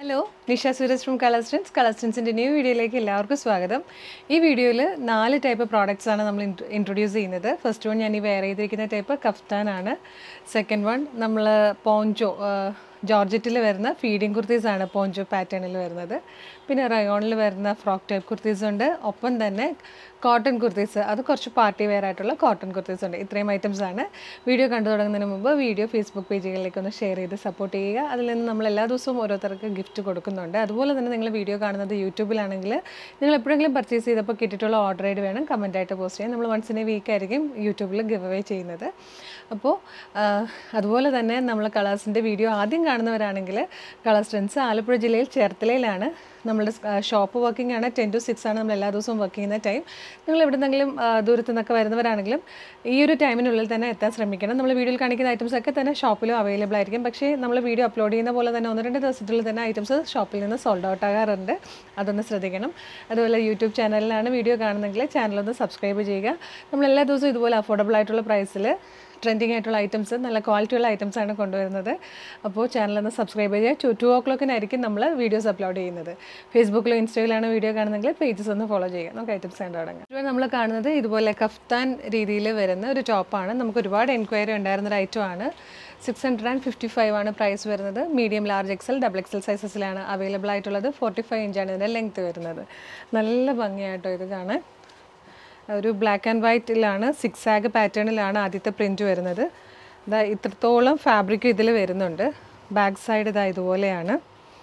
Hello Nisha Sooraj from Colorstance കളസ്റ്റൻസിൻ്റെ new വീഡിയോയിലേക്ക് എല്ലാവർക്കും സ്വാഗതം ഈ വീഡിയോയിൽ നാല് ടൈപ്പ് പ്രോഡക്റ്റ്സ് ആണ് നമ്മൾ ഇൻട്രൊഡ്യൂസ് ചെയ്യുന്നത് ഫസ്റ്റ് വൺ ഞാൻ ഈ വെയർ ചെയ്തിരിക്കുന്ന ടൈപ്പ് കഫ്താനാണ് സെക്കൻഡ് വൺ നമ്മൾ പോഞ്ചോ ജോർജറ്റിൽ വരുന്ന ഫീഡിങ് കുർത്തീസ് ആണ് പോഞ്ചോ പാറ്റേണിൽ വരുന്നത് പിന്നെ റയോണിൽ വരുന്ന ഫ്രോക്ക് ടൈപ്പ് കുർത്തീസ് ഉണ്ട് ഒപ്പം തന്നെ കോട്ടൺ കുർത്തീസ് അത് കുറച്ച് പാർട്ടി വെയർ ആയിട്ടുള്ള കോട്ടൺ കുർത്തീസ് ഉണ്ട് ഇത്രയും ഐറ്റംസ് ആണ് വീഡിയോ കണ്ടു തുടങ്ങുന്നതിന് മുമ്പ് വീഡിയോ ഫേസ്ബുക്ക് പേജുകളിലേക്ക് ഒന്ന് ഷെയർ ചെയ്ത് സപ്പോർട്ട് ചെയ്യുക അതിൽ നിന്ന് നമ്മൾ എല്ലാ ദിവസവും ഓരോരുത്തർക്ക് ഗിഫ്റ്റ് കൊടുക്കുന്നുണ്ട് അതുപോലെ തന്നെ നിങ്ങൾ വീഡിയോ കാണുന്നത് യൂട്യൂബിലാണെങ്കിൽ നിങ്ങൾ എപ്പോഴെങ്കിലും പർച്ചേസ് ചെയ്തപ്പോൾ കിട്ടിയിട്ടുള്ള ഓർഡർ ആയിട്ട് വേണം കമൻ്റ് ആയിട്ട് പോസ്റ്റ് ചെയ്യാൻ നമ്മൾ വൺസ് ഇൻ എ വീക്ക് ആയിരിക്കും യൂട്യൂബിൽ ഗിവ് അവേ ചെയ്യുന്നത് അപ്പോൾ അതുപോലെ തന്നെ നമ്മൾ കളേഴ്സിൻ്റെ വീഡിയോ ആദ്യം കാണുന്നവരാണെങ്കിൽ കളേഴ്സ് ട്രെൻഡ്സ് ആലപ്പുഴ ജില്ലയിൽ ചേർത്തലയിലാണ് നമ്മുടെ ഷോപ്പ് വർക്കിംഗ് ആണ് ടെൻ ടു സിക്സ് ആണ് നമ്മൾ എല്ലാ ദിവസവും വർക്ക് ചെയ്യുന്ന ടൈം നിങ്ങൾ എവിടെന്നെങ്കിലും ദൂരത്തു നിന്നൊക്കെ വരുന്നവരാണെങ്കിലും ഈ ഒരു ടൈമിനുള്ളിൽ തന്നെ എത്താൻ ശ്രമിക്കണം നമ്മൾ വീഡിയോയിൽ കാണിക്കുന്ന ഐറ്റംസ് ഒക്കെ തന്നെ ഷോപ്പിലും അവൈലബിൾ ആയിരിക്കും പക്ഷേ നമ്മൾ വീഡിയോ അപ്ലോഡ് ചെയ്യുന്ന പോലെ തന്നെ ഒന്ന് രണ്ട് ദിവസത്തിൽ തന്നെ ഐറ്റംസ് ഷോപ്പിൽ നിന്ന് സോൾഡ് ഔട്ട് ആകാറുണ്ട് അതൊന്ന് ശ്രദ്ധിക്കണം അതുപോലെ യൂട്യൂബ് ചാനലിലാണ് വീഡിയോ കാണുന്നെങ്കിൽ ചാനലൊന്ന് സബ്സ്ക്രൈബ് ചെയ്യുക നമ്മൾ എല്ലാ ദിവസവും ഇതുപോലെ അഫോർഡബിൾ ആയിട്ടുള്ള പ്രൈസിൽ ട്രെൻഡിങ് ആയിട്ടുള്ള ഐറ്റംസ് നല്ല ക്വാളിറ്റിയുള്ള ഐറ്റംസ് ആണ് കൊണ്ടുവരുന്നത് അപ്പോൾ ചാനലൊന്ന് സബ്സ്ക്രൈബ് ചെയ്യുക ടു ടു ഓ ക്ലോക്കിനായിരിക്കും നമ്മൾ വീഡിയോസ് അപ്ലോഡ് ചെയ്യുന്നത് ഫേസ്ബുക്കിലോ ഇൻസ്റ്റയിലാണ് വീഡിയോ കാണുന്നതെങ്കിൽ പേജസ് ഒന്ന് ഫോളോ ചെയ്യുക നമുക്ക് ഐറ്റംസ് കണ്ടു തുടങ്ങാം ഇപ്പോൾ നമ്മൾ കാണുന്നത് ഇതുപോലെ കഫ്താൻ രീതിയിൽ വരുന്ന ഒരു ടോപ്പാണ് നമുക്ക് ഒരുപാട് എൻക്വയറി ഉണ്ടായിരുന്ന ഒരു ഐറ്റം ആണ് six hundred and fifty five ആണ് പ്രൈസ് വരുന്നത് medium large XL double XL സൈസസിലാണ് അവൈലബിൾ ആയിട്ടുള്ളത് ഫോർട്ടി ഫൈവ് ഇഞ്ചാണ് ഇതിൻ്റെ ലെങ്ത് വരുന്നത് നല്ല ഭംഗിയായിട്ടോ ഇത് കാണാൻ ഒരു ബ്ലാക്ക് ആൻഡ് വൈറ്റിലാണ് സിക്സ് ആഗ് പാറ്റേണിലാണ് ആദ്യത്തെ പ്രിൻറ്റ് വരുന്നത് ഇതാ ഇത്രത്തോളം ഫാബ്രിക് ഇതിൽ വരുന്നുണ്ട് ബാക്ക് സൈഡ് ഇതാ ഇതുപോലെയാണ്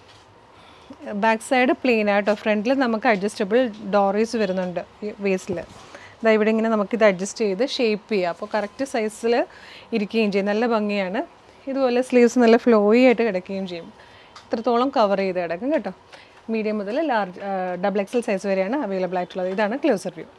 ബാക്ക് സൈഡ് പ്ലെയിൻ ആയിട്ടോ ഫ്രണ്ടിൽ നമുക്ക് അഡ്ജസ്റ്റബിൾ ഡോറീസ് വരുന്നുണ്ട് ഈ വേസ്റ്റിൽ ഇതാ ഇവിടെ ഇങ്ങനെ നമുക്കിത് അഡ്ജസ്റ്റ് ചെയ്ത് ഷേപ്പ് ചെയ്യാം അപ്പോൾ കറക്റ്റ് സൈസിൽ ഇരിക്കുകയും ചെയ്യും നല്ല ഭംഗിയാണ് ഇതുപോലെ സ്ലീവ്സ് നല്ല ഫ്ലോയി ആയിട്ട് കിടക്കുകയും ചെയ്യും ഇത്രത്തോളം കവർ ചെയ്ത് കിടക്കും കേട്ടോ മീഡിയം മുതൽ ലാർജ് ഡബിൾ എക്സൽ സൈസ് വരെയാണ് അവൈലബിൾ ആയിട്ടുള്ളത് ഇതാണ് ക്ലോസർ വ്യൂ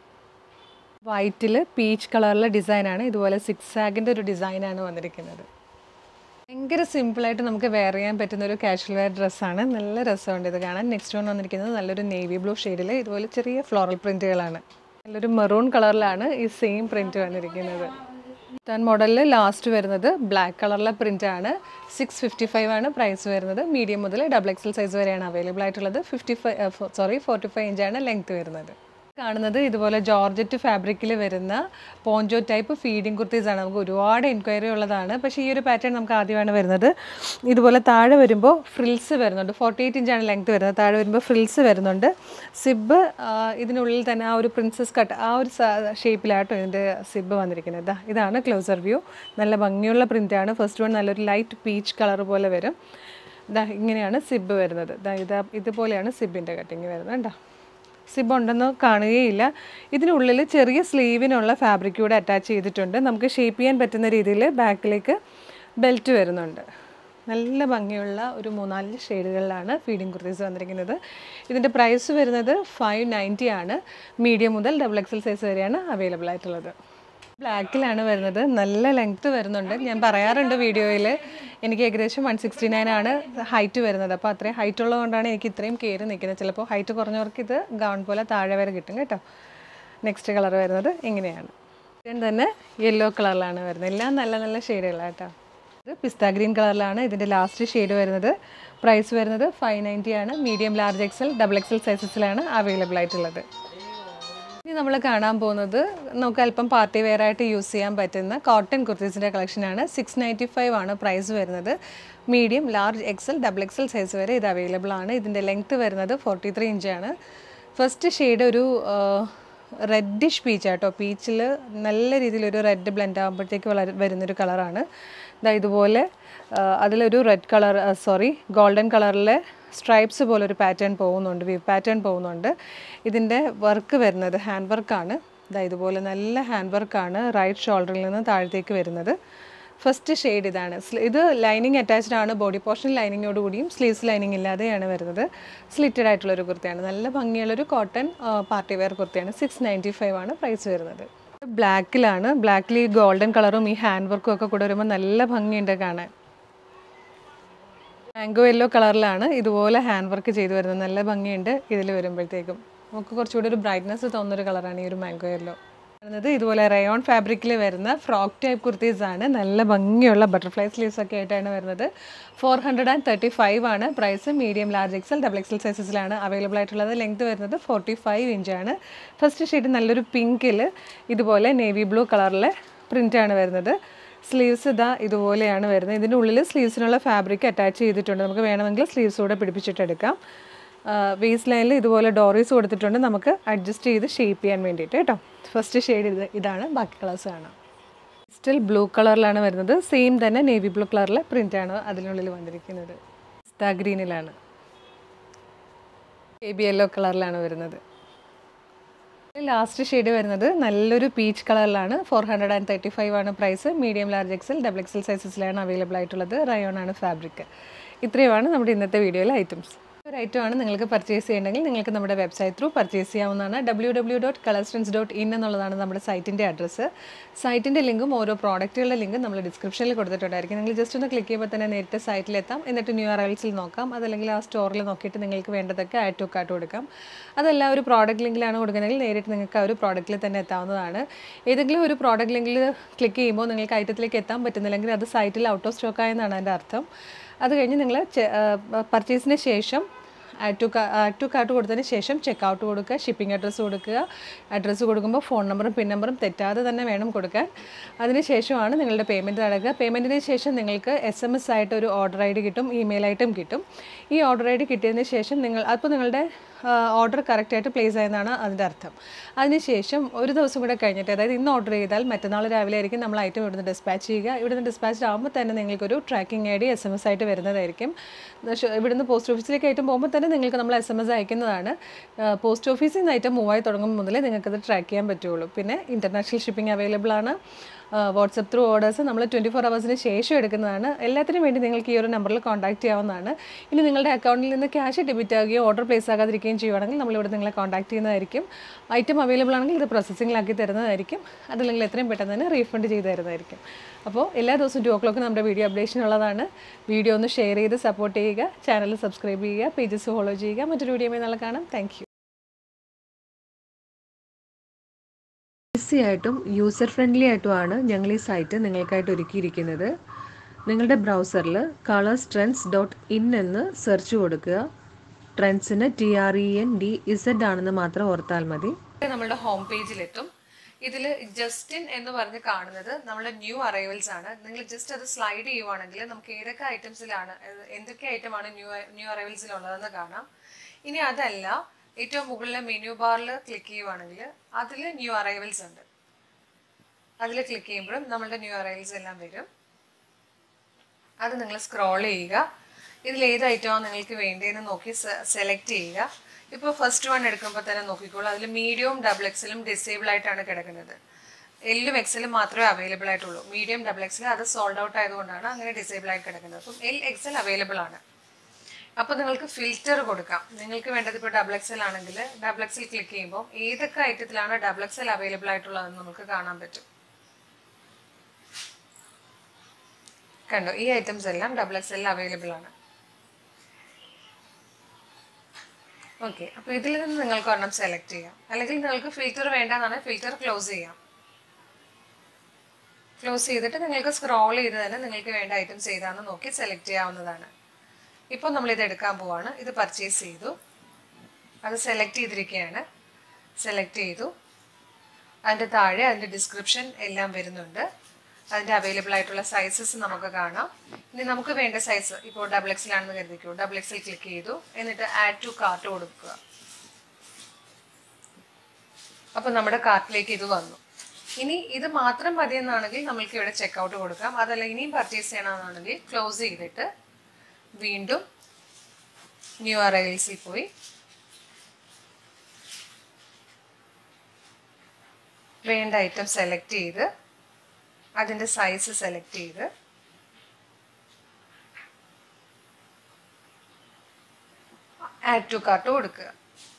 വൈറ്റിൽ പീച്ച് കളറിലെ ഡിസൈനാണ് ഇതുപോലെ സിക്സ് ആഗിൻ്റെ ഒരു ഡിസൈനാണ് വന്നിരിക്കുന്നത് ഭയങ്കര സിമ്പിളായിട്ട് നമുക്ക് വെയർ ചെയ്യാൻ പറ്റുന്ന ഒരു കാഷ്വൽ വെയർ ഡ്രസ്സാണ് നല്ല രസമുണ്ട് ഇത് കാണാൻ നെക്സ്റ്റ് വൺ വന്നിരിക്കുന്നത് നല്ലൊരു നേവി ബ്ലൂ ഷെയ്ഡിൽ ഇതുപോലെ ചെറിയ ഫ്ലോറൽ പ്രിൻറ്റുകളാണ് നല്ലൊരു മെറൂൺ കളറിലാണ് ഈ സെയിം പ്രിൻറ്റ് വന്നിരിക്കുന്നത് ടൺ മോഡലിൽ ലാസ്റ്റ് വരുന്നത് ബ്ലാക്ക് കളറിലെ പ്രിൻ്റ് ആണ് സിക്സ് ഫിഫ്റ്റി ഫൈവ് ആണ് പ്രൈസ് വരുന്നത് മീഡിയം മുതൽ ഡബിൾ എക്സൽ സൈസ് വരെയാണ് അവൈലബിൾ ആയിട്ടുള്ളത് fifty five sorry forty five ഇഞ്ചാണ് ലെങ്ത് വരുന്നത് കാണുന്നത് ഇതുപോലെ ജോർജറ്റ് ഫാബ്രിക്കിൽ വരുന്ന പോഞ്ചോ ടൈപ്പ് ഫീഡിങ് കുർത്തീസ് ആണ് നമുക്ക് ഒരുപാട് എൻക്വയറി ഉള്ളതാണ് പക്ഷേ ഈ ഒരു പാറ്റേൺ നമുക്ക് ആദ്യമാണ് വരുന്നത് ഇതുപോലെ താഴെ വരുമ്പോൾ ഫ്രിൽസ് വരുന്നുണ്ട് ഫോർട്ടി എയ്റ്റ് ഇഞ്ചാണ് ലെങ്ത് വരുന്നത് താഴെ വരുമ്പോൾ ഫ്രിൽസ് വരുന്നുണ്ട് സിബ് ഇതിനുള്ളിൽ തന്നെ ആ ഒരു പ്രിൻസസ് കട്ട് ആ ഒരു ഷേപ്പിലാട്ടോ ഇതിൻ്റെ സിബ് വന്നിരിക്കുന്നത് ഇതാ ഇതാണ് ക്ലോസർ വ്യൂ നല്ല ഭംഗിയുള്ള പ്രിൻ്റാണ് ഫസ്റ്റ് വൺ നല്ലൊരു ലൈറ്റ് പീച്ച് കളർ പോലെ വരും ഇതാ ഇങ്ങനെയാണ് സിബ് വരുന്നത് ഇതാ ഇതാ ഇതുപോലെയാണ് സിബിൻ്റെ കട്ടിങ് വരുന്നത് കേട്ടോ സിബ് ഉണ്ടെന്ന് കാണുകയില്ല ഇതിനുള്ളിൽ ചെറിയ സ്ലീവിനുള്ള ഫാബ്രിക് കൂടെ അറ്റാച്ച് ചെയ്തിട്ടുണ്ട് നമുക്ക് ഷേപ്പ് ചെയ്യാൻ പറ്റുന്ന രീതിയിൽ ബാക്കിലേക്ക് ബെൽറ്റ് വരുന്നുണ്ട് നല്ല ഭംഗിയുള്ള ഒരു മൂന്നാല് ഷെയ്ഡുകളിലാണ് ഫീഡിങ് കുർത്തീസ് വന്നിരിക്കുന്നത് ഇതിൻ്റെ പ്രൈസ് വരുന്നത് ഫൈവ് നയൻറ്റി ആണ് മീഡിയം മുതൽ ഡബിൾ എക്സൽ സൈസ് വരെയാണ് അവൈലബിൾ ആയിട്ടുള്ളത് ബ്ലാക്കിലാണ് വരുന്നത് നല്ല ലെങ്ത്ത് വരുന്നുണ്ട് ഞാൻ പറയാറുണ്ട് വീഡിയോയിൽ എനിക്ക് ഏകദേശം വൺ സിക്സ്റ്റി നയൻ ആണ് ഹൈറ്റ് വരുന്നത് അപ്പോൾ അത്രയും ഹൈറ്റ് ഉള്ളതുകൊണ്ടാണ് എനിക്ക് ഇത്രയും കയറി നിൽക്കുന്നത് ചിലപ്പോൾ ഹൈറ്റ് കുറഞ്ഞവർക്ക് ഇത് ഗൗൺ പോലെ താഴെ വരെ കിട്ടും കേട്ടോ നെക്സ്റ്റ് കളർ വരുന്നത് ഇങ്ങനെയാണ് ഇതിന് തന്നെ യെല്ലോ കളറിലാണ് വരുന്നത് എല്ലാം നല്ല നല്ല ഷെയ്ഡുകളാണ് കേട്ടോ ഇത് പിസ്ത ഗ്രീൻ കളറിലാണ് ഇതിൻ്റെ ലാസ്റ്റ് ഷെയ്ഡ് വരുന്നത് പ്രൈസ് വരുന്നത് ഫൈവ് നയൻറ്റി ആണ് medium large XL double XL സൈസസിലാണ് അവൈലബിൾ ആയിട്ടുള്ളത് ഇനി നമ്മൾ കാണാൻ പോകുന്നത് നമുക്ക് അല്പം പാർട്ടി വെയർ ആയിട്ട് യൂസ് ചെയ്യാൻ പറ്റുന്ന കോട്ടൺ കുർത്തീസിൻ്റെ കളക്ഷനാണ് സിക്സ് നയൻറ്റി ഫൈവ് ആണ് പ്രൈസ് വരുന്നത് medium large XL double XL size വരെ ഇത് അവൈലബിൾ ആണ് ഇതിൻ്റെ ലെങ്ത്ത് വരുന്നത് ഫോർട്ടി ത്രീ ഇഞ്ചാണ് ഫസ്റ്റ് ഷെയ്ഡ് ഒരു റെഡിഷ് പീച്ച് ആട്ടോ പീച്ചിൽ നല്ല രീതിയിലൊരു റെഡ് ബ്ലെൻഡ് ആകുമ്പോഴത്തേക്ക് വളരെ വരുന്നൊരു കളറാണ് ഇതാ ഇതുപോലെ അതിലൊരു റെഡ് കളർ സോറി ഗോൾഡൻ കളറിലെ സ്ട്രൈപ്സ് പോലൊരു പാറ്റേൺ പോകുന്നുണ്ട് വി പാറ്റേൺ പോകുന്നുണ്ട് ഇതിൻ്റെ വർക്ക് വരുന്നത് ഹാൻഡ് വർക്കാണ് ഇതാ ഇതുപോലെ നല്ല ഹാൻഡ് വർക്കാണ് റൈറ്റ് ഷോൾഡറിൽ നിന്ന് താഴത്തേക്ക് വരുന്നത് ഫസ്റ്റ് ഷെയ്ഡ് ഇതാണ് ഇത് ലൈനിങ് അറ്റാച്ച്ഡ് ആണ് ബോഡി പോർഷൻ ലൈനിങ്ങോട് കൂടിയും സ്ലീവ്സ് ലൈനിങ് ഇല്ലാതെയാണ് വരുന്നത് സ്ലിറ്റഡ് ആയിട്ടുള്ളൊരു കുർത്തയാണ് നല്ല ഭംഗിയുള്ളൊരു കോട്ടൺ പാർട്ടി വെയർ കുർത്തയാണ് സിക്സ് നയൻറ്റി ഫൈവ് ആണ് പ്രൈസ് വരുന്നത് ബ്ലാക്കിലാണ് ബ്ലാക്കിൽ ഈ ഗോൾഡൻ കളറും ഈ ഹാൻഡ് വർക്കും ഒക്കെ കൂടെ വരുമ്പോൾ നല്ല ഭംഗിയുണ്ട് കാണാൻ മാംഗോ യെല്ലോ കളറിലാണ് ഇതുപോലെ ഹാൻഡ് വർക്ക് ചെയ്ത് വരുന്നത് നല്ല ഭംഗിയുണ്ട് ഇതിൽ വരുമ്പോഴത്തേക്കും നമുക്ക് കുറച്ചുകൂടി ഒരു ബ്രൈറ്റ്നസ് തോന്നുന്നൊരു കളറാണ് ഈ ഒരു മാംഗോ യെല്ലോ വരുന്നത് ഇതുപോലെ റയോൺ ഫാബ്രിക്കിൽ വരുന്ന ഫ്രോക്ക് ടൈപ്പ് കുർത്തീസ് ആണ് നല്ല ഭംഗിയുള്ള ബട്ടർഫ്ലൈ സ്ലീവ്സ് ഒക്കെ ആയിട്ടാണ് വരുന്നത് four hundred and thirty five ആണ് price medium large XL double XL സൈസസിലാണ് അവൈലബിൾ ആയിട്ടുള്ളത് ലെങ്ത് വരുന്നത് ഫോർട്ടി ഫൈവ് ഇഞ്ചാണ് ഫസ്റ്റ് ഷെയ്ഡ് നല്ലൊരു പിങ്കിൽ ഇതുപോലെ നേവി ബ്ലൂ കളറിലെ പ്രിൻ്റാണ് വരുന്നത് സ്ലീവ്സ് ഇതാ ഇതുപോലെയാണ് വരുന്നത് ഇതിൻ്റെ ഉള്ളിൽ സ്ലീവ്സിനുള്ള ഫാബ്രിക് അറ്റാച്ച് ചെയ്തിട്ടുണ്ട് നമുക്ക് വേണമെങ്കിൽ സ്ലീവ്സ് കൂടെ പിടിപ്പിച്ചിട്ടെടുക്കാം വേസ്റ്റ് ലൈനിൽ ഇതുപോലെ ഡോറീസ് കൊടുത്തിട്ടുണ്ട് നമുക്ക് അഡ്ജസ്റ്റ് ചെയ്ത് ഷേപ്പ് ചെയ്യാൻ വേണ്ടിയിട്ട് കേട്ടോ ഫസ്റ്റ് ഷെയ്ഡ് ഇത് ഇതാണ് ബാക്കി കളേഴ്സ് കാണാം സ്റ്റിൽ ബ്ലൂ കളറിലാണ് വരുന്നത് സെയിം തന്നെ നേവി ബ്ലൂ കളറിലെ പ്രിൻ്റാണ് അതിനുള്ളിൽ വന്നിരിക്കുന്നത് സ്റ്റാ ഗ്രീനിലാണ് ബേബി യെല്ലോ കളറിലാണ് വരുന്നത് ലാസ്റ്റ് ഷെയ്ഡ് വരുന്നത് നല്ലൊരു പീച്ച് കളറിലാണ് four hundred and thirty five ആണ് price medium large XL double XL സൈസസിലാണ് അവൈലബിൾ ആയിട്ടുള്ളത് റയോൺ ആണ് ഫാബ്രിക് ഇത്രയുമാണ് നമ്മുടെ ഇന്നത്തെ വീഡിയോയിലെ ഐറ്റംസ് ഒരു ഐറ്റം ആണ് നിങ്ങൾക്ക് പർച്ചേസ് ചെയ്യണമെങ്കിൽ നിങ്ങൾക്ക് നമ്മുടെ വെബ്സൈറ്റ് ത്രൂ പർച്ചേസ് ചെയ്യാവുന്നതാണ് W W dot Colorstance dot in എന്നുള്ളതാണ് നമ്മുടെ സൈറ്റിൻ്റെ അഡ്രസ്സ് സൈറ്റിൻ്റെ ലിങ്കും ഓരോ പ്രോഡക്റ്റുകളുടെ ലിങ്കും നമ്മൾ ഡിസ്ക്രിപ്ഷനിൽ കൊടുത്തിട്ടുണ്ടായിരിക്കും നിങ്ങൾ ജസ്റ്റ് ഒന്ന് ക്ലിക്ക് ചെയ്യുമ്പോൾ തന്നെ നേരിട്ട് സൈറ്റിലെത്താം എന്നിട്ട് ന്യൂ അറൈവൽസിൽ നോക്കാം അതല്ലെങ്കിൽ ആ സ്റ്റോറിൽ നോക്കിയിട്ട് നിങ്ങൾക്ക് വേണ്ടതൊക്കെ ആഡ് ടു കാർട്ട് കൊടുക്കാം അതല്ല ഒരു പ്രോഡക്റ്റ് ലിങ്കിലാണ് കൊടുക്കുന്നതെങ്കിൽ നേരിട്ട് നിങ്ങൾക്ക് ആ ഒരു പ്രോഡക്റ്റിൽ തന്നെ എത്താവുന്നതാണ് ഏതെങ്കിലും ഒരു പ്രോഡക്റ്റ് ലിങ്കിൽ ക്ലിക്ക് ചെയ്യുമ്പോൾ നിങ്ങൾക്ക് ഐറ്റത്തിലേക്ക് എത്താൻ പറ്റുന്നില്ലെങ്കിൽ അത് സൈറ്റിൽ ഔട്ട് ഓഫ് സ്റ്റോക്ക് ആയെന്നാണ് അതിൻ്റെ അർത്ഥം അത് കഴിഞ്ഞ് നിങ്ങൾ പർച്ചേസിന് ശേഷം add to add to cart കൊടുത്തതിന് ശേഷം ചെക്ക് ഔട്ട് കൊടുക്കുക ഷിപ്പിംഗ് അഡ്രസ്സ് കൊടുക്കുക അഡ്രസ്സ് കൊടുക്കുമ്പോൾ ഫോൺ നമ്പറും പിൻ നമ്പറും തെറ്റാതെ തന്നെ വേണം കൊടുക്കാൻ അതിന് ശേഷമാണ് നിങ്ങളുടെ പേയ്മെൻറ്റ് നടക്കുക പേയ്മെൻറ്റിന് ശേഷം നിങ്ങൾക്ക് എസ് എം എസ് ആയിട്ട് ഒരു ഓർഡർ ഐ ഡി കിട്ടും ഇമെയിലായിട്ടും കിട്ടും ഈ ഓർഡർ ഐ ഡി കിട്ടിയതിന് ശേഷം നിങ്ങൾ അപ്പോൾ നിങ്ങളുടെ ഓർഡർ കറക്റ്റായിട്ട് പ്ലേസ് ആയെന്നാണ് അതിൻ്റെ അർത്ഥം അതിനുശേഷം ഒരു ദിവസം കൂടെ കഴിഞ്ഞിട്ട് അതായത് ഇന്ന് ഓർഡർ ചെയ്താൽ മറ്റന്നാൾ രാവിലെ ആയിരിക്കും നമ്മൾ ഐറ്റം ഇവിടുന്ന് ഡിസ്പാച്ച് ചെയ്യുക ഇവിടുന്ന് ഡിസ്പാച്ച് ആകുമ്പോൾ തന്നെ നിങ്ങൾക്കൊരു tracking I D S M S ആയിട്ട് വരുന്നതായിരിക്കും ഇവിടുന്ന് പോസ്റ്റ് ഓഫീസിലേക്ക് ഐറ്റം പോകുമ്പോൾ തന്നെ നിങ്ങൾക്ക് നമ്മൾ എസ് എം എസ് അയക്കുന്നതാണ് പോസ്റ്റ് ഓഫീസിൽ നിന്ന് ഐറ്റം മൂവായി തുടങ്ങുമ്പോൾ മുതലേ നിങ്ങൾക്കത് ട്രാക്ക് ചെയ്യാൻ പറ്റുള്ളൂ പിന്നെ ഇൻ്റർനാഷണൽ ഷിപ്പിംഗ് അവൈലബിൾ ആണ് വാട്സപ്പ് ത്രൂ ഓർഡേഴ്സ് നമ്മൾ ട്വൻറ്റി ഫോർ അവേഴ്സിന് ശേഷം എടുക്കുന്നതാണ് എല്ലാത്തിനും വേണ്ടി നിങ്ങൾക്ക് ഈ ഒരു നമ്പറിൽ കോൺടാക്ട് ചെയ്യാവുന്നതാണ് ഇനി നിങ്ങളുടെ അക്കൗണ്ടിൽ നിന്ന് ക്യാഷ് ഡെബിറ്റ് ആകുകയോ ഓർഡർ പ്ലേസ് ആകാതിരിക്കുകയും ചെയ്യുവാണെങ്കിൽ നമ്മളിവിടെ നിങ്ങളെ കോൺടാക്ട് ചെയ്യുന്നതായിരിക്കും ഐറ്റം അവൈലബിൾ ആണെങ്കിൽ ഇത് പ്രോസസ്സിങ്ങിലാക്കി തരുന്നതായിരിക്കും അതല്ലെങ്കിൽ എത്രയും പെട്ടെന്ന് തന്നെ റീഫണ്ട് ചെയ്ത് തരുന്നതായിരിക്കും അപ്പോൾ എല്ലാ ദിവസവും ടു ഓ ക്ലോക്ക് നമ്മുടെ വീഡിയോ അപ്ഡേഷൻ ഉള്ളതാണ് വീഡിയോ ഒന്ന് ഷെയർ ചെയ്ത് സപ്പോർട്ട് ചെയ്യുക ചാനൽ സബ്സ്ക്രൈബ് ചെയ്യുക പേജസ് ഫോളോ ചെയ്യുക മറ്റൊരു വീഡിയോ നാളെ കാണാം താങ്ക് യു ഈസി ആയിട്ടും യൂസർ ഫ്രണ്ട്ലി ആയിട്ടുമാണ് ഞങ്ങൾ ഈ സൈറ്റ് നിങ്ങൾക്കായിട്ട് ഒരുക്കിയിരിക്കുന്നത് നിങ്ങളുടെ ബ്രൗസറിൽ കളേഴ്സ് ട്രെൻഡ്സ് ഡോട്ട് ഇൻ എന്ന് സെർച്ച് കൊടുക്കുക ട്രെൻഡ്സിന് T R E N D Z ആണെന്ന് മാത്രം ഓർത്താൽ മതി നമ്മുടെ ഹോം പേജിലെത്തും ഇതിൽ ജസ്റ്റിൻ എന്ന് പറഞ്ഞ് കാണുന്നത് നമ്മുടെ ന്യൂ അറൈവൽസ് ആണ് നിങ്ങൾ ജസ്റ്റ് അത് സ്ലൈഡ് ചെയ്യുവാണെങ്കിൽ നമുക്ക് ഏതൊക്കെ ഐറ്റംസിലാണ് എന്തൊക്കെ ഐറ്റമാണ് ന്യൂ ന്യൂ അറൈവൽസിലുള്ളതെന്ന് കാണാം ഇനി അതല്ല ഏറ്റവും മുകളിലെ മെനു ബാറിൽ ക്ലിക്ക് ചെയ്യുവാണെങ്കിൽ അതിൽ ന്യൂ അറൈവൽസ് ഉണ്ട് അതിൽ ക്ലിക്ക് ചെയ്യുമ്പോഴും നമ്മളുടെ ന്യൂ അറൈവൽസ് എല്ലാം വരും അത് നിങ്ങൾ സ്ക്രോൾ ചെയ്യുക ഇതിൽ ഏത് ഐറ്റമാണ് നിങ്ങൾക്ക് വേണ്ടതെന്ന് നോക്കി സെലക്ട് ചെയ്യുക ഇപ്പോൾ ഫസ്റ്റ് വൺ എടുക്കുമ്പോൾ തന്നെ നോക്കിക്കോളൂ അതിൽ മീഡിയവും ഡബിൾ എക്സലും ഡിസേബിൾ ആയിട്ടാണ് കിടക്കുന്നത് എല്ലും എക്സലും മാത്രമേ അവൈലബിൾ ആയിട്ടുള്ളൂ മീഡിയം ഡബിൾ എക്സൽ അത് സോൾഡ് ഔട്ട് ആയതുകൊണ്ടാണ് അങ്ങനെ ഡിസേബിൾ ആയി കിടക്കുന്നത് അപ്പം എൽ എക്സൽ അവൈലബിൾ ആണ് അപ്പോൾ നിങ്ങൾക്ക് ഫിൽറ്റർ കൊടുക്കാം നിങ്ങൾക്ക് വേണ്ടത് ഇപ്പോൾ ഡബിൾ എക്സൽ ആണെങ്കിൽ ഡബിൾ എക്സൽ ക്ലിക്ക് ചെയ്യുമ്പോൾ ഏതൊക്കെ ഐറ്റത്തിലാണ് ഡബിൾ എക്സൽ അവൈലബിൾ ആയിട്ടുള്ളതെന്ന് നമുക്ക് കാണാൻ പറ്റും കണ്ടോ ഈ ഐറ്റംസ് എല്ലാം ഡബിൾ എക്സലിൽ അവൈലബിൾ ആണ് ഓക്കെ അപ്പോൾ ഇതിൽ നിന്ന് നിങ്ങൾക്ക് ഒരെണ്ണം സെലക്ട് ചെയ്യാം അല്ലെങ്കിൽ നിങ്ങൾക്ക് ഫിൽറ്റർ വേണ്ടെന്നാണ് ഫിൽറ്റർ ക്ലോസ് ചെയ്യാം ക്ലോസ് ചെയ്തിട്ട് നിങ്ങൾക്ക് സ്ക്രോൾ ചെയ്ത് തന്നെ നിങ്ങൾക്ക് വേണ്ട ഐറ്റംസ് ഏതാണെന്ന് നോക്കി സെലക്ട് ചെയ്യാവുന്നതാണ് ഇപ്പോൾ നമ്മളിത് എടുക്കാൻ പോവാണ് ഇത് പർച്ചേസ് ചെയ്തു അത് സെലക്ട് ചെയ്തിരിക്കുകയാണ് സെലക്ട് ചെയ്തു അതിൻ്റെ താഴെ അതിൻ്റെ ഡിസ്ക്രിപ്ഷൻ എല്ലാം വരുന്നുണ്ട് അതിൻ്റെ അവൈലബിൾ ആയിട്ടുള്ള സൈസസ് നമുക്ക് കാണാം ഇനി നമുക്ക് വേണ്ട സൈസ് ഇപ്പോൾ ഡബിൾ എക്സിലാണെന്ന് കരുതിക്കൂ ഡബിൾ എക്സിൽ ക്ലിക്ക് ചെയ്തു എന്നിട്ട് ആഡ് ടു കാർട്ട് കൊടുക്കുക അപ്പോൾ നമ്മുടെ കാർട്ടിലേക്ക് ഇത് വന്നു ഇനി ഇത് മാത്രം മതിയെന്നാണെങ്കിൽ നമ്മൾക്ക് ഇവിടെ ചെക്കൗട്ട് കൊടുക്കാം അതല്ല ഇനിയും പർച്ചേസ് ചെയ്യണമെന്നാണെങ്കിൽ ക്ലോസ് ചെയ്തിട്ട് വീണ്ടും ന്യൂ അറൈവൽസിൽ പോയി വേണ്ട ഐറ്റം സെലക്ട് ചെയ്ത് അതിൻ്റെ സൈസ് സെലക്ട് ചെയ്ത് ആഡ് ടു കാർട്ട് കൊടുക്കുക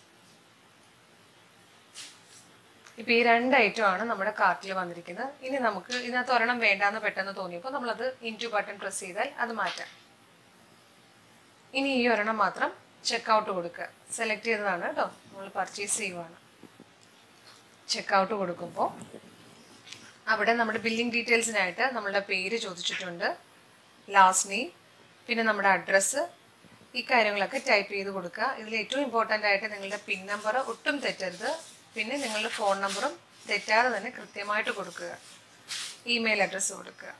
ഇപ്പം ഈ രണ്ട് ഐറ്റമാണ് നമ്മുടെ കാർട്ടിൽ വന്നിരിക്കുന്നത് ഇനി നമുക്ക് ഇതിനകത്ത് ഒരെണ്ണം വേണ്ടാന്ന് പെട്ടെന്ന് തോന്നിയപ്പോൾ നമ്മളത് ഇൻറ്റു ബട്ടൺ പ്രസ് ചെയ്താൽ അത് മാറ്റാം ഇനി ഈ ഒരെണ്ണം മാത്രം ചെക്ക് ഔട്ട് കൊടുക്കുക സെലക്ട് ചെയ്തതാണ് കേട്ടോ നമ്മൾ പർച്ചേസ് ചെയ്യുവാണ് ചെക്കൗട്ട് കൊടുക്കുമ്പോൾ അവിടെ നമ്മുടെ ബില്ലിംഗ് ഡീറ്റെയിൽസിനായിട്ട് നമ്മളുടെ പേര് ചോദിച്ചിട്ടുണ്ട് ലാസ്റ്റ് നെയിം പിന്നെ നമ്മുടെ അഡ്രസ്സ് ഈ കാര്യങ്ങളൊക്കെ ടൈപ്പ് ചെയ്ത് കൊടുക്കുക ഇതിൽ ഏറ്റവും ഇമ്പോർട്ടൻ്റ് ആയിട്ട് നിങ്ങളുടെ പിൻ നമ്പർ ഒട്ടും തെറ്റരുത് പിന്നെ നിങ്ങളുടെ ഫോൺ നമ്പറും തെറ്റാതെ തന്നെ കൃത്യമായിട്ട് കൊടുക്കുക ഇമെയിൽ അഡ്രസ്സ് കൊടുക്കുക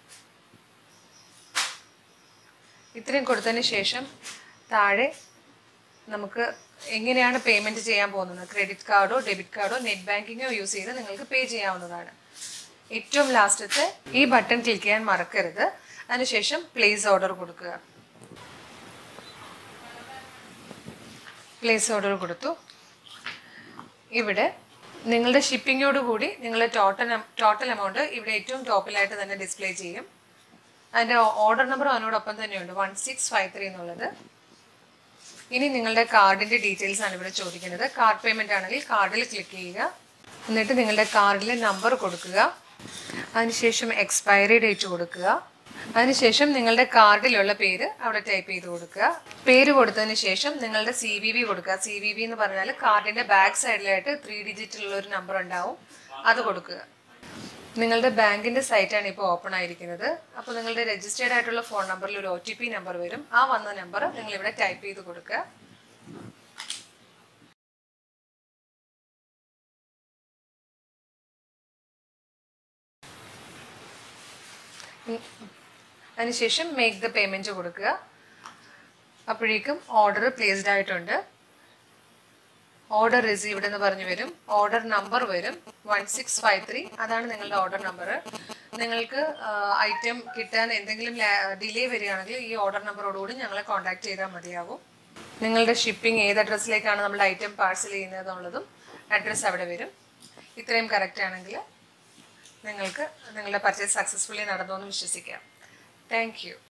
ഇത്രയും കൊടുത്തതിന് ശേഷം താഴെ നമുക്ക് എങ്ങനെയാണ് പേയ്മെൻറ്റ് ചെയ്യാൻ പോകുന്നത് ക്രെഡിറ്റ് കാർഡോ ഡെബിറ്റ് കാർഡോ നെറ്റ് ബാങ്കിങ്ങോ യൂസ് ചെയ്ത് നിങ്ങൾക്ക് പേ ചെയ്യാവുന്നതാണ് ഏറ്റവും ലാസ്റ്റത്തെ ഈ ബട്ടൺ ക്ലിക്ക് ചെയ്യാൻ മറക്കരുത് അതിനുശേഷം പ്ലേസ് ഓർഡർ കൊടുക്കുക പ്ലേസ് ഓർഡർ കൊടുത്തു ഇവിടെ നിങ്ങളുടെ ഷിപ്പിങ്ങോട് കൂടി നിങ്ങളുടെ ടോട്ടൽ ടോട്ടൽ എമൗണ്ട് ഇവിടെ ഏറ്റവും ടോപ്പിലായിട്ട് തന്നെ ഡിസ്പ്ലേ ചെയ്യും അതിൻ്റെ ഓർഡർ നമ്പർ അതിനോടൊപ്പം തന്നെയുണ്ട് വൺ സിക്സ് ഫൈവ് ത്രീ എന്നുള്ളത് ഇനി നിങ്ങളുടെ കാർഡിൻ്റെ ഡീറ്റെയിൽസ് ആണ് ഇവിടെ ചോദിക്കുന്നത് കാർഡ് പേയ്മെൻ്റ് ആണെങ്കിൽ കാർഡിൽ ക്ലിക്ക് ചെയ്യുക എന്നിട്ട് നിങ്ങളുടെ കാർഡിലെ നമ്പർ കൊടുക്കുക അതിനുശേഷം എക്സ്പയറി ഡേറ്റ് കൊടുക്കുക അതിനുശേഷം നിങ്ങളുടെ കാർഡിലുള്ള പേര് അവിടെ ടൈപ്പ് ചെയ്ത് കൊടുക്കുക പേര് കൊടുത്തതിന് ശേഷം നിങ്ങളുടെ സി വി വി കൊടുക്കുക സി വി വി എന്ന് പറഞ്ഞാൽ കാർഡിൻ്റെ ബാക്ക് സൈഡിലായിട്ട് ത്രീ ഡിജിറ്റുള്ള ഒരു നമ്പർ ഉണ്ടാവും അത് കൊടുക്കുക നിങ്ങളുടെ ബാങ്കിന്റെ സൈറ്റാണ് ഇപ്പോൾ ഓപ്പൺ ആയിരിക്കുന്നത് അപ്പോൾ നിങ്ങളുടെ രജിസ്റ്റേർഡ് ആയിട്ടുള്ള ഫോൺ നമ്പറിൽ ഒരു ഒ ടി പി നമ്പർ വരും ആ വന്ന നമ്പർ നിങ്ങൾ ഇവിടെ ടൈപ്പ് ചെയ്ത് കൊടുക്കുക ഉം. അതിനുശേഷം മേക്ക് ദ പേയ്മെന്റ് കൊടുക്കുക അപ്പോഴേക്കും ഓർഡർ പ്ലേസ്ഡ് ആയിട്ടുണ്ട് ഓർഡർ റിസീവ്ഡ് എന്ന് പറഞ്ഞു വരും ഓർഡർ നമ്പർ വരും വൺ സിക്സ് ഫൈവ് ത്രീ അതാണ് നിങ്ങളുടെ ഓർഡർ നമ്പർ നിങ്ങൾക്ക് ഐറ്റം കിട്ടാൻ എന്തെങ്കിലും ഡിലേ വരികയാണെങ്കിൽ ഈ ഓർഡർ നമ്പറോടുകൂടി ഞങ്ങളെ കോൺടാക്ട് ചെയ്താൽ മതിയാവും നിങ്ങളുടെ ഷിപ്പിംഗ് ഏത് അഡ്രസ്സിലേക്കാണ് നമ്മുടെ ഐറ്റം പാഴ്സൽ ചെയ്യുന്നത് എന്നുള്ളതും അഡ്രസ്സ് അവിടെ വരും ഇത്രയും കറക്റ്റ് ആണെങ്കിൽ നിങ്ങൾക്ക് നിങ്ങളുടെ പർച്ചേസ് സക്സസ്ഫുള്ളി നടന്നു എന്ന് വിശ്വസിക്കാം താങ്ക് യു